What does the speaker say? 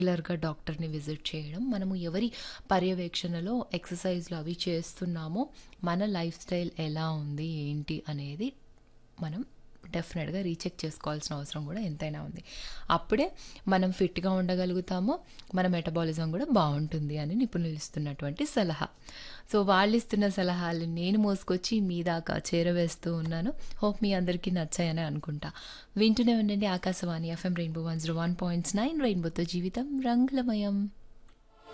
రెగ్యులర్‌గా డాక్టర్‌ని విజిట్ చేయడం, మనము ఎవరి పర్యవేక్షణలో ఎక్సర్‌సైజ్‌లు అవి చేస్తున్నామో, మన లైఫ్ స్టైల్ ఎలా ఉంది, ఏంటి అనేది మనం డెఫినిట్‌గా రీచెక్ చేసుకోవాల్సిన అవసరం గూడా ఎంతైనా ఉంది. అప్పుడే మనం ఫిట్‌గా ఉండగలుగుతాము. మన మెటబాలిజం గూడా బావుంటుంది అని నిపుణులు ఇస్తున్నటువంటి సలహా. సో, వాళ్ళిస్తున్న సలహాలు నేను మోసుకొచ్చి మీ దాకా చేరవేస్తూ ఉన్నాను. హోప్ మీ అందరికీ నచ్చాయనే అనుకుంటా. వింటూనే ఉండండి ఆకాశవాణి ఎఫ్ఎం రెయిన్బో 101.9 రెయిన్బోతో జీవితం రంగులమయం.